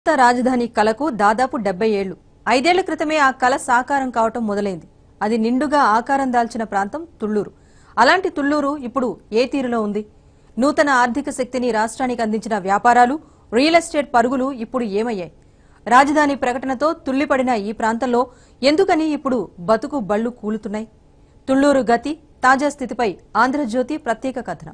కొత్త రాజధాని కలకు దాదాపు డెబ్బై ఏళ్లు ఐదేళ్ల క్రితమే ఆ కల సాకారం కావటం మొదలైంది అది నిండుగా ఆకారం దాల్చిన ప్రాంతం తుళ్లూరు అలాంటి తుళ్లూరు ఇప్పుడు ఏ తీరులో ఉంది నూతన ఆర్థిక శక్తిని రాష్ట్రానికి అందించిన వ్యాపారాలు రియల్ ఎస్టేట్ పరుగులు ఇప్పుడు ఏమయ్యాయి రాజధాని ప్రకటనతో తుళ్లిపడిన ఈ ప్రాంతంలో ఎందుకని ఇప్పుడు బతుకు బళ్ళు కూలుతున్నాయి తుళ్లూరు గతి తాజా స్థితిపై ఆంధ్రజ్యోతి ప్రత్యేక కథనం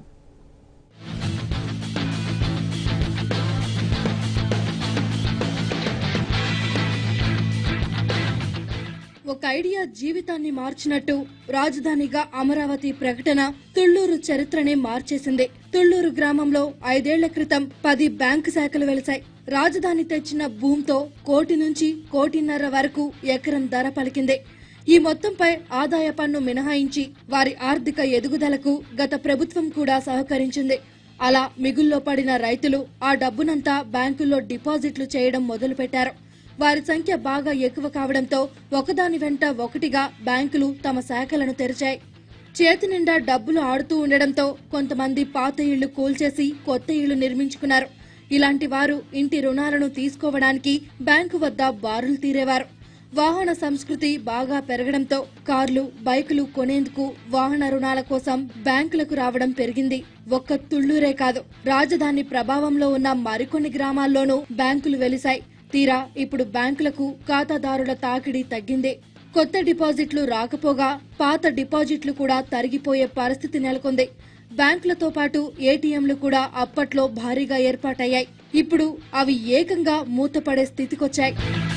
ఒక ఐడియా జీవితాన్ని మార్చినట్టు రాజధానిగా అమరావతి ప్రకటన తుళ్లూరు చరిత్రనే మార్చేసింది తుళ్లూరు గ్రామంలో ఐదేళ్ల క్రితం పది బ్యాంకు శాఖలు వెలిశాయి రాజధాని తెచ్చిన భూమితో కోటి నుంచి కోటిన్నర వరకు ఎకరం ధర పలికింది ఈ మొత్తంపై ఆదాయ పన్ను మినహాయించి వారి ఆర్థిక ఎదుగుదలకు గత ప్రభుత్వం కూడా సహకరించింది అలా మిగుల్లో పడిన రైతులు ఆ డబ్బునంతా బ్యాంకుల్లో డిపాజిట్లు చేయడం మొదలుపెట్టారు వారి సంఖ్య బాగా ఎక్కువ కావడంతో ఒకదాని వెంట ఒకటిగా బ్యాంకులు తమ శాఖలను తెరిచాయి చేతి నిండా డబ్బులు ఆడుతూ ఉండడంతో కొంతమంది పాత ఇళ్లు కూల్చేసి కొత్త ఇళ్లు నిర్మించుకున్నారు ఇలాంటి వారు ఇంటి రుణాలను తీసుకోవడానికి బ్యాంకు వద్ద బారులు తీరేవారు వాహన సంస్కృతి బాగా పెరగడంతో కార్లు బైకులు కొనేందుకు వాహన రుణాల కోసం బ్యాంకులకు రావడం పెరిగింది ఒక్క తుళ్లూరే కాదు రాజధాని ప్రభావంలో ఉన్న మరికొన్ని గ్రామాల్లోనూ బ్యాంకులు వెలిశాయి తీరా ఇప్పుడు బ్యాంకులకు ఖాతాదారుల తాకిడి తగ్గింది కొత్త డిపాజిట్లు రాకపోగా పాత డిపాజిట్లు కూడా తరిగిపోయే పరిస్థితి నెలకొంది బ్యాంకులతో పాటు ఏటీఎంలు కూడా అప్పట్లో భారీగా ఏర్పాటయ్యాయి ఇప్పుడు అవి ఏకంగా మూతపడే స్థితికొచ్చాయి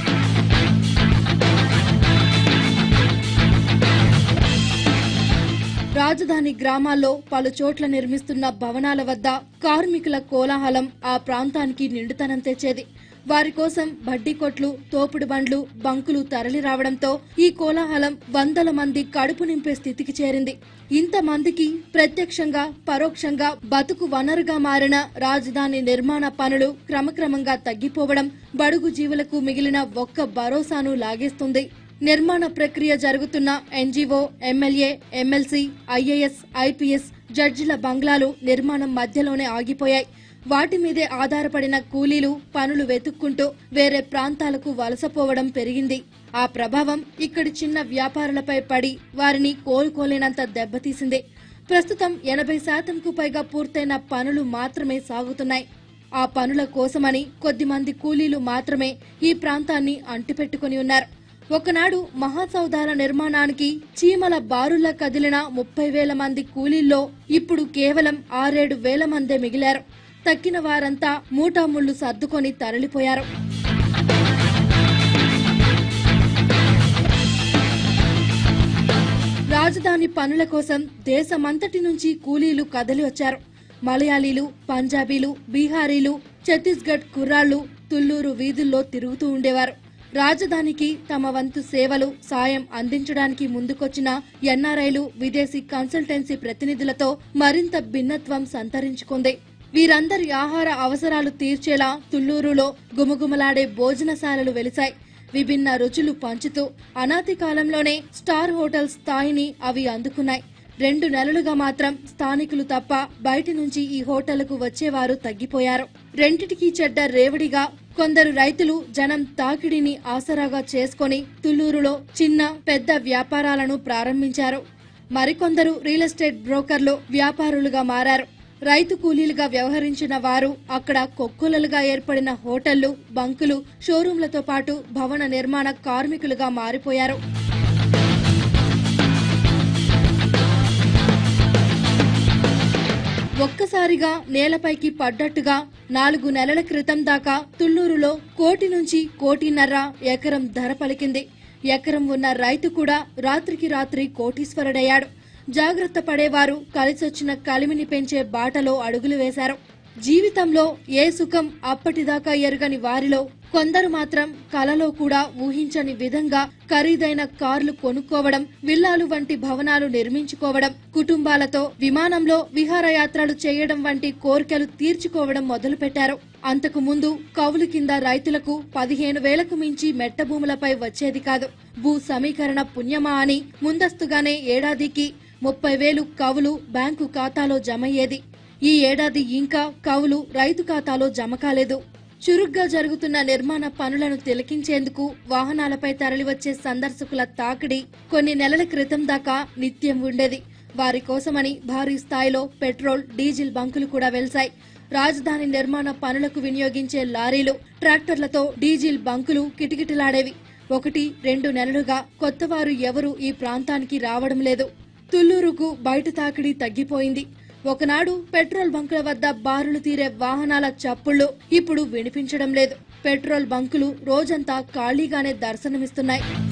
రాజధాని గ్రామాల్లో పలు చోట్ల నిర్మిస్తున్న భవనాల వద్ద కార్మికుల కోలాహలం ఆ ప్రాంతానికి నిండుతనం తెచ్చేది వారి కోసం బడ్డీ కొట్లు తోపుడు బండ్లు బంకులు తరలి రావడంతో ఈ కోలాహలం వందల మంది కడుపు నింపే స్థితికి చేరింది ఇంతమందికి ప్రత్యక్షంగా పరోక్షంగా బతుకు వనరుగా మారిన రాజధాని నిర్మాణ పనులు క్రమక్రమంగా తగ్గిపోవడం బడుగు జీవులకు మిగిలిన ఒక్క భరోసాను లాగేస్తుంది నిర్మాణ ప్రక్రియ జరుగుతున్న NGO MLA MLC IAS IPS జడ్జిల బంగ్లాలు నిర్మాణం మధ్యలోనే ఆగిపోయాయి వాటి మీదే ఆధారపడిన కూలీలు పనులు వెతుక్కుంటూ వేరే ప్రాంతాలకు వలసపోవడం పెరిగింది ఆ ప్రభావం ఇక్కడి చిన్న వ్యాపారులపై పడి వారిని కోలుకోలేనంత దెబ్బతీసింది ప్రస్తుతం ఎనభై శాతంకు పైగా పూర్తయిన పనులు మాత్రమే సాగుతున్నాయి ఆ పనుల కోసమని కొద్దిమంది కూలీలు మాత్రమే ఈ ప్రాంతాన్ని అంటిపెట్టుకుని ఉన్నారు ఒకనాడు మహాసౌధాల నిర్మాణానికి చీమల బారుల్లా కదిలిన ముప్పై వేల మంది కూలీల్లో ఇప్పుడు కేవలం ఆరేడు వేల మందే మిగిలారు తక్కిన వారంతా మూటాముళ్లు సర్దుకొని తరలిపోయారు రాజధాని పనుల కోసం దేశమంతటి నుంచి కూలీలు కదలి వచ్చారు మలయాళీలు పంజాబీలు బీహారీలు ఛత్తీస్గఢ్ కుర్రాళ్లు తుళ్లూరు వీధుల్లో తిరుగుతూ ఉండేవారు రాజధానికి తమ వంతు సేవలు సాయం అందించడానికి ముందుకొచ్చిన ఎన్ఆర్ఐలు విదేశీ కన్సల్టెన్సీ ప్రతినిధులతో మరింత భిన్నత్వం సంతరించుకుంది వీరందరి ఆహార అవసరాలు తీర్చేలా తుళ్లూరులో గుమగుమలాడే భోజనశాలలు వెలిశాయి విభిన్న రుచులు పంచుతూ అనాది కాలంలోనే స్టార్ హోటల్ స్థాయిని అవి అందుకున్నాయి రెండు నెలలుగా మాత్రం స్థానికులు తప్ప బయటి నుంచి ఈ హోటళ్లకు వచ్చేవారు తగ్గిపోయారు రెంటిటికి చెడ్డ రేవడిగా కొందరు రైతులు జనం తాకిడిని ఆసరాగా చేసుకొని తుళ్లూరులో చిన్న పెద్ద వ్యాపారాలను ప్రారంభించారు మరికొందరు రియల్ ఎస్టేట్ బ్రోకర్లు వ్యాపారులుగా మారారు రైతు కూలీలుగా వ్యవహరించిన వారు అక్కడ కొక్కులలుగా ఏర్పడిన హోటళ్లు బంకులు షోరూంలతో పాటు భవన నిర్మాణ కార్మికులుగా మారిపోయారు ఒక్కసారిగా నేలపైకి పడ్డట్టుగా నాలుగు నెలల క్రితం దాకా తుళ్లూరులో కోటి నుంచి కోటిన్నర ఎకరం ధర పలికింది ఎకరం ఉన్న రైతు కూడా రాత్రికి రాత్రి కోటీశ్వరుడయ్యాడు జాగ్రత్త పడేవారు కలిసొచ్చిన కలిమిని పెంచే బాటలో అడుగులు వేశారు జీవితంలో ఏ సుఖం అప్పటిదాకా ఎరుగని వారిలో కొందరు మాత్రం కలలో కూడా ఊహించని విధంగా ఖరీదైన కార్లు కొనుక్కోవడం విల్లాలు వంటి భవనాలు నిర్మించుకోవడం కుటుంబాలతో విమానంలో విహారయాత్రలు చేయడం వంటి కోరికలు తీర్చుకోవడం మొదలుపెట్టారు అంతకు ముందు కౌలు కింద రైతులకు పదిహేను వేలకు మించి మెట్ట భూములపై వచ్చేది కాదు భూ సమీకరణ పుణ్యమా అని ముందస్తుగానే ఏడాదికి ముప్పై వేలు కవులు బ్యాంకు ఖాతాలో జమయ్యేది ఈ ఏడాది ఇంకా కవులు రైతు ఖాతాలో జమ కాలేదు చురుగ్గా జరుగుతున్న నిర్మాణ పనులను తిలకించేందుకు వాహనాలపై తరలివచ్చే సందర్శకుల తాకిడి కొన్ని నెలల క్రితం దాకా నిత్యం ఉండేది వారి కోసమని భారీ స్థాయిలో పెట్రోల్ డీజిల్ బంకులు కూడా వెలిశాయి రాజధాని నిర్మాణ పనులకు వినియోగించే లారీలు ట్రాక్టర్లతో డీజిల్ బంకులు కిటకిటలాడేవి ఒకటి రెండు నెలలుగా కొత్తవారు ఎవరూ ఈ ప్రాంతానికి రావడం లేదు తుళ్లూరుకు బయట తాకిడి తగ్గిపోయింది ఒకనాడు పెట్రోల్ బంకుల వద్ద బారులు తీరే వాహనాల చప్పుళ్లు ఇప్పుడు వినిపించడం లేదు పెట్రోల్ బంకులు రోజంతా ఖాళీగానే దర్శనమిస్తున్నాయి